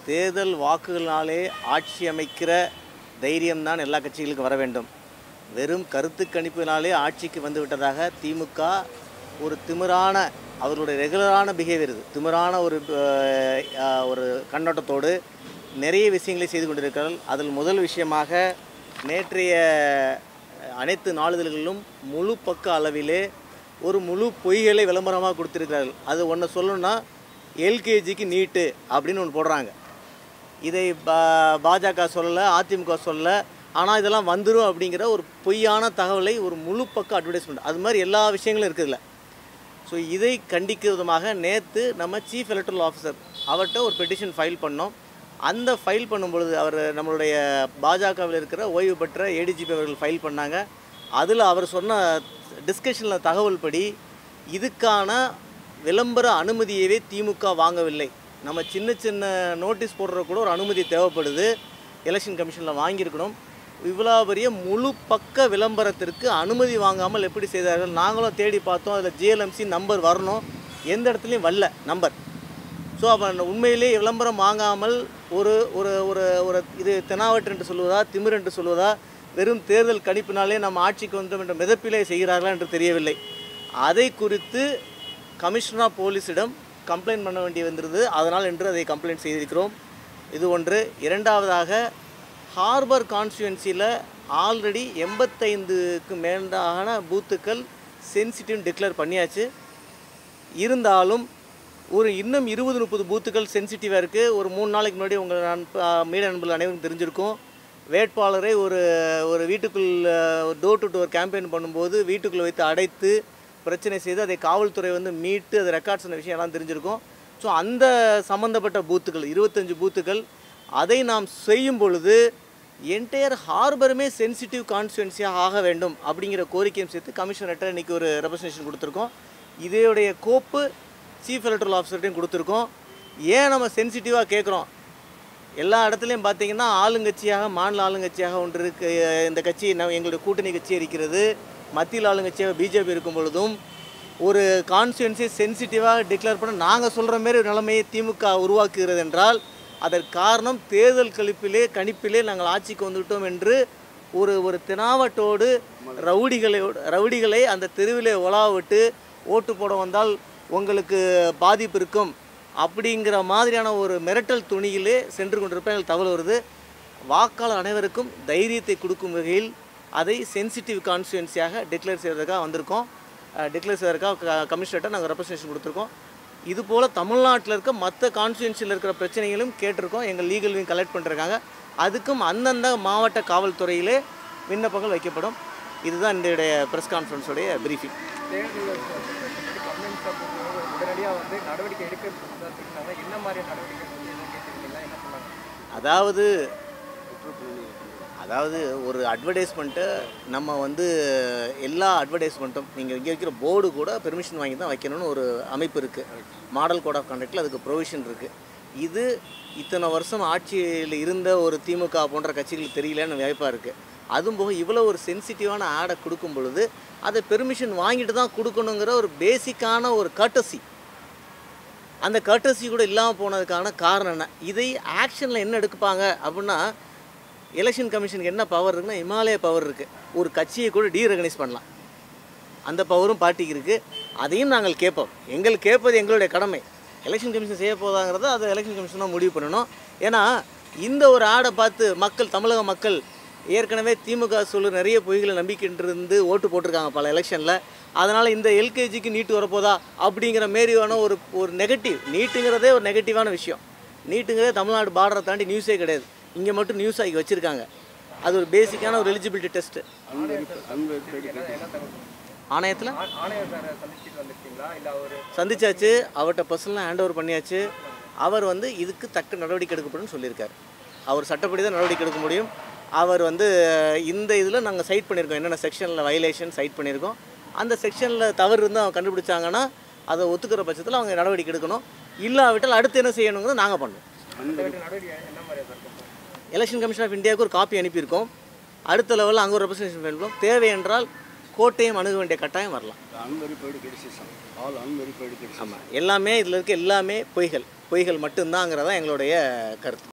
தேர்தல் வாக்குகளினாலே ஆட்சி அமைக்கிற தைரியம்தான் எல்லா கட்சிகளுக்கும் வர வேண்டும் வெறும் கருத்து கணிப்பினாலே ஆட்சிக்கு வந்து விட்டதாக திமுக ஒரு திமிரான அவர்களுடைய ரெகுலரான பிஹேவியர் இது திமிரான ஒரு அஹ், அஹ், ஒரு கண்ணோட்டத்தோடு நிறைய விஷயங்களை செய்து கொண்டிருக்கிறார்கள் அதில் முதல் விஷயமாக நேற்றைய அனைத்து நாளிதழ்களிலும் முழு பக்க அளவிலே ஒரு முழு பொய்களை விளம்பரமாக கொடுத்திருக்கிறார்கள் அது ஒன்று சொல்லணும்னா எல்கேஜிக்கு நீட்டு அப்படின்னு ஒன்று போடுறாங்க இதை பா பாஜக சொல்லலை அதிமுக சொல்லலை ஆனால் இதெல்லாம் வந்துடும் அப்படிங்கிற ஒரு பொய்யான தகவலை ஒரு முழு பக்க அட்வர்டைஸ்மெண்ட் அது மாதிரி எல்லா விஷயங்களும் இருக்குதுல்ல ஸோ இதை கண்டிக்கும் விதமாக நேற்று நம்ம சீஃப் எலக்ட்ரல் ஆஃபீஸர் அவர்கிட்ட ஒரு பெட்டிஷன் ஃபைல் பண்ணோம் அந்த ஃபைல் பண்ணும் பொழுது அவர் நம்மளுடைய பாஜகவில் இருக்கிற ஓய்வு பெற்ற ஏடிஜிபி அவர்கள் ஃபைல் பண்ணாங்க அதில் அவர் சொன்ன டிஸ்கஷனில் தகவல் படி இதுக்கான விளம்பர அனுமதியவே திமுக வாங்கவில்லை நம்ம சின்ன சின்ன நோட்டீஸ் போடுற கூட ஒரு அனுமதி தேவைப்படுது எலெக்ஷன் கமிஷனில் வாங்கியிருக்கணும் இவ்வளோ பெரிய முழு பக்க விளம்பரத்திற்கு அனுமதி வாங்காமல் எப்படி செய்தார்கள் நாங்களும் தேடி பார்த்தோம் அதில் ஜிஎல்எம்சி நம்பர் வரணும் எந்த இடத்துலையும் வரல நம்பர் ஸோ அப்போ உண்மையிலே விளம்பரம் வாங்காமல் ஒரு ஒரு ஒரு ஒரு இது தெனாவட்டு என்று சொல்வதா திமிர் என்று சொல்வதா வெறும் தேர்தல் கணிப்பினாலே நம்ம ஆட்சிக்கு வந்தோம் என்ற மிதப்பிலே செய்கிறார்களா என்று தெரியவில்லை அதை குறித்து கமிஷனர் ஆஃப் போலீஸிடம் கம்ப்ளைண்ட் பண்ண வேண்டி வந்திருந்தது அதனால் என்று அதை கம்ப்ளைண்ட் செய்திருக்கிறோம் இது ஒன்று இரண்டாவதாக ஹார்பர் கான்ஸ்டுவன்சியில் ஆல்ரெடி எண்பத்தைந்துக்கு மேலான பூத்துக்கள் சென்சிட்டிவ் டிக்ளேர் பண்ணியாச்சு இருந்தாலும் ஒரு இன்னும் இருபது முப்பது பூத்துக்கள் சென்சிட்டிவாக இருக்குது ஒரு மூணு நாளைக்கு முன்னாடி உங்கள் நண்ப மீடியா நண்பர்கள் அனைவருக்கும் தெரிஞ்சிருக்கும் வேட்பாளரை ஒரு ஒரு வீட்டுக்குள் டோர் டு டோர் கேம்பெயின் பண்ணும்போது வீட்டுக்குள்ளே வைத்து அடைத்து பிரச்சனை செய்து அதை காவல்துறை வந்து மீட்டு அதை ரெக்கார்ட் சொன்ன விஷயம் எல்லாம் தெரிஞ்சிருக்கும் ஸோ அந்த சம்மந்தப்பட்ட பூத்துக்கள் இருபத்தஞ்சு பூத்துக்கள் அதை நாம் செய்யும் பொழுது என்டையர் ஹார்பருமே சென்சிட்டிவ் கான்ஸ்டுவன்சியாக ஆக வேண்டும் அப்படிங்கிற கோரிக்கையும் சேர்த்து கமிஷனர்கிட்ட இன்றைக்கி ஒரு ரெப்ரசன்டேஷன் கொடுத்துருக்கோம் இதோடைய கோப்பு சீஃப் எலக்ட்ரல் ஆஃபீஸர்கிட்டையும் கொடுத்துருக்கோம் ஏன் நம்ம சென்சிட்டிவாக கேட்குறோம் எல்லா இடத்துலையும் பார்த்தீங்கன்னா ஆளுங்கட்சியாக மாநில ஆளுங்கட்சியாக ஒன்று இருக்கு இந்த கட்சி நம்ம எங்களுடைய கூட்டணி கட்சி இருக்கிறது மத்தியில் ஆளுங்கட்சியாக பிஜேபி இருக்கும் பொழுதும் ஒரு கான்ஸ்டுவன்சி சென்சிட்டிவாக டிக்ளேர் பண்ண நாங்கள் சொல்கிற மாரி ஒரு நிலைமையை திமுக உருவாக்குகிறது என்றால் அதற்கு காரணம் தேர்தல் கணிப்பிலே கணிப்பிலே நாங்கள் ஆட்சிக்கு வந்துவிட்டோம் என்று ஒரு ஒரு தினாவட்டோடு ரவுடிகளை ரவுடிகளை அந்த தெருவிலே உலா விட்டு ஓட்டு போட வந்தால் உங்களுக்கு பாதிப்பு இருக்கும் அப்படிங்கிற மாதிரியான ஒரு மிரட்டல் துணியிலே சென்று கொண்டிருப்ப எங்களுக்கு தகவல் வருது வாக்காளர் அனைவருக்கும் தைரியத்தை கொடுக்கும் வகையில் அதை சென்சிட்டிவ் கான்ஸ்டுவன்சியாக டிக்ளேர் செய்வதற்காக வந்திருக்கோம் டிக்ளேர் செய்வதற்காக கமிஷனர்கிட்ட நாங்கள் ரெப்ரசன்டேஷன் கொடுத்துருக்கோம் இது போல் தமிழ்நாட்டில் இருக்க மற்ற கான்ஸ்டுவன்சியில் இருக்கிற பிரச்சனைகளும் கேட்டிருக்கோம் எங்கள் லீகல் விங் கலெக்ட் பண்ணிருக்காங்க அதுக்கும் அந்தந்த மாவட்ட காவல்துறையிலே விண்ணப்பங்கள் வைக்கப்படும் இதுதான் இன்றைய ப்ரெஸ் கான்ஃபரன்ஸோடைய பிரீஃபிங் தேர்தல் கம்யூனிஸ்ட் உடனடியாக வந்து நடவடிக்கை எடுக்கிறது சொன்னாங்க என்ன மாதிரி நடவடிக்கை வந்து எதுவும் கேட்டிருக்கீங்களா என்ன சொன்னாங்க அதாவது அதாவது ஒரு அட்வர்டைஸ்மெண்ட்டு நம்ம வந்து எல்லா அட்வர்டைஸ்மெண்ட்டும் நீங்கள் இங்கே வைக்கிற போர்டு கூட பெர்மிஷன் வாங்கி தான் வைக்கணும்னு ஒரு அமைப்பு இருக்குது மாடல் கோட் ஆஃப் கண்டக்டில் அதுக்கு ப்ரொவிஷன் இருக்குது இது இத்தனை வருஷம் ஆட்சியில் இருந்த ஒரு திமுக போன்ற கட்சிகளுக்கு தெரியலன்னு வாய்ப்பாக இருக்குது அதுவும் போக இவ்வளோ ஒரு சென்சிட்டிவான ஆடை கொடுக்கும் பொழுது அதை பெர்மிஷன் வாங்கிட்டு தான் கொடுக்கணுங்கிற ஒரு பேசிக்கான ஒரு கர்ட்டசி அந்த கர்ட்டசி கூட இல்லாமல் போனதுக்கான காரணம் என்ன இதை ஆக்ஷனில் என்ன எடுப்பாங்க அப்படின்னா எலெக்ஷன் கமிஷனுக்கு என்ன பவர் இருக்குன்னா இமாலய பவர் இருக்குது ஒரு கட்சியை கூட டீரெகனைஸ் பண்ணலாம் அந்த பவரும் பார்ட்டிக்கு இருக்குது அதையும் நாங்கள் கேட்போம் எங்கள் கேட்பது எங்களுடைய கடமை எலெக்ஷன் கமிஷன் செய்ய போதாங்கிறத அதை எலெக்ஷன் கமிஷன் தான் முடிவு பண்ணணும் ஏன்னா இந்த ஒரு ஆடை பார்த்து மக்கள் தமிழக மக்கள் ஏற்கனவே திமுக சொல்லு நிறைய பொய்களை நம்பிக்கிட்டு ஓட்டு போட்டிருக்காங்க பல எலெக்ஷனில் அதனால் இந்த எல்கேஜிக்கு நீட்டு வரப்போதா அப்படிங்கிற மாரியான ஒரு ஒரு நெகட்டிவ் நீட்டுங்கிறதே ஒரு நெகட்டிவான விஷயம் நீட்டுங்கிறதே தமிழ்நாடு பார்டரை தாண்டி நியூஸே கிடையாது இங்கே மட்டும் நியூஸ் ஆகி வச்சுருக்காங்க அது ஒரு பேசிக்கான ஒரு எலிஜிபிலிட்டி டெஸ்ட்டு ஆணையத்தில் ஆ- ஆணையர் சாரை சந்திச்சுட்டு வந்திருக்கீங்களா இல்லை அவர் சந்திச்சாச்சு அவர்கிட்ட பர்சனலாக ஹேண்ட் ஓவர் பண்ணியாச்சு அவர் வந்து இதுக்கு தக்க நடவடிக்கை எடுக்கப்படும் சொல்லியிருக்காரு அவர் சட்டப்படி தான் நடவடிக்கை எடுக்க முடியும் அவர் வந்து இந்த இதில் நாங்கள் சைட் பண்ணியிருக்கோம் என்னென்ன செக்ஷனில் வயலேஷன் சைட் பண்ணியிருக்கோம் அந்த செக்ஷனில் தவறு இருந்து அவங்க கண்டுபிடிச்சாங்கன்னா அதை ஒத்துக்கிற பட்சத்தில் அவங்க நடவடிக்கை எடுக்கணும் இல்லாவிட்டால் அடுத்து என்ன செய்யணுங்கிறத நாங்கள் பண்ணுவோம் அந்த நடவடிக்கை என்ன மாதிரி இருக்கும் எலெக்ஷன் கமிஷன் ஆஃப் இந்தியாவுக்கு ஒரு காப்பி அனுப்பியிருக்கோம் அடுத்த லெவலில் அங்கே ஒரு ரெப்ரசன்டேஷன் பண்ணுவோம் தேவை என்றால் கோட்டையும் அணுக வேண்டிய கட்டாயம் வரலாம் unverified criticism, all unverified criticism. ஆமாம் எல்லாமே இதில் இருக்க எல்லாமே பொய்கள் பொய்கள் மட்டும்தாங்கிறதான் எங்களுடைய கருத்து